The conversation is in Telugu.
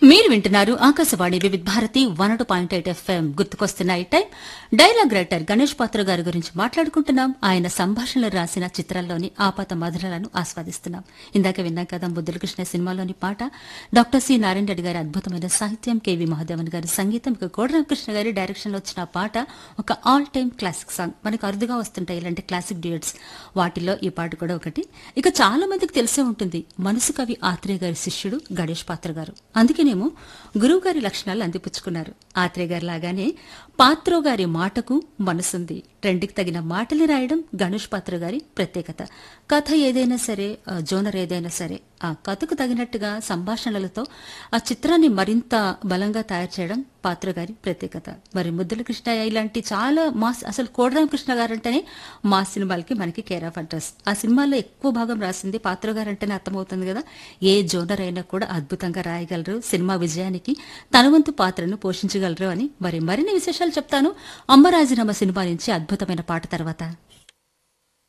మీరు వింటున్నారు Akashvani Vividh Bharati one two point eight FM గుర్తుకొస్తున్నాయి time dialogue writer Ganesh Patra గారి గురించి మాట్లాడుకుంటున్నాం ఆయన సంభాషణలు రాసిన చిత్రాల్లోని ఆపాత మధురాలను ఆస్వాదిస్తున్నాం ఇందాక విన్నాం కదా బుద్ధుల కృష్ణ సినిమాలోని పాట డాక్టర్ సి నారాయణ రెడ్డి గారి అద్భుతమైన సాహిత్యం కెవి మహాదేవన్ గారి సంగీతం ఇక కోడరామకృష్ణ గారి డైరెక్షన్ లో వచ్చిన పాట ఒక ఆల్ టైమ్ క్లాసిక్ సాంగ్ మనకు అరుదుగా వస్తుంటాయి ఇలాంటి క్లాసిక్ డ్యూయట్స్ వాటిలో ఈ పాట కూడా ఒకటి ఇక చాలా మందికి తెలిసే ఉంటుంది మనసు కవి ఆత్రేయ గారి శిష్యుడు గణేష్ పాత్ర గారు అందుకేనేమో గురువు గారి లక్షణాలు అందిపుచ్చుకున్నారు ఆత్రేయ గారి లాగానే పాత్రో గారి మాటకు మనసుంది ట్రెండ్కి తగిన మాటలు రాయడం గణేష్ పాత్ర గారి ప్రత్యేకత కథ ఏదైనా సరే ఆ జోనర్ ఏదైనా సరే ఆ కథకు తగినట్టుగా సంభాషణలతో ఆ చిత్రాన్ని మరింత బలంగా తయారు చేయడం పాత్ర గారి ప్రత్యేకత మరి ముద్దుల కృష్ణయ్య ఇలాంటి చాలా మాస్ అసలు కోడరామ కృష్ణ గారంటేనే మా సినిమాలకి మనకి కేర్ ఆఫ్ అడ్రస్ ఆ సినిమాలో ఎక్కువ భాగం రాసింది పాత్ర గారు అంటేనే అర్థమవుతుంది కదా ఏ జోనర్ అయినా కూడా అద్భుతంగా రాయగలరు సినిమా విజయానికి తన వంతు పాత్రను పోషించగలరు అని మరి మరిన్ని విశేషాలు చెప్తాను అమ్మ రాజీనామా సినిమా నుంచి అద్భుతమైన పాట తర్వాత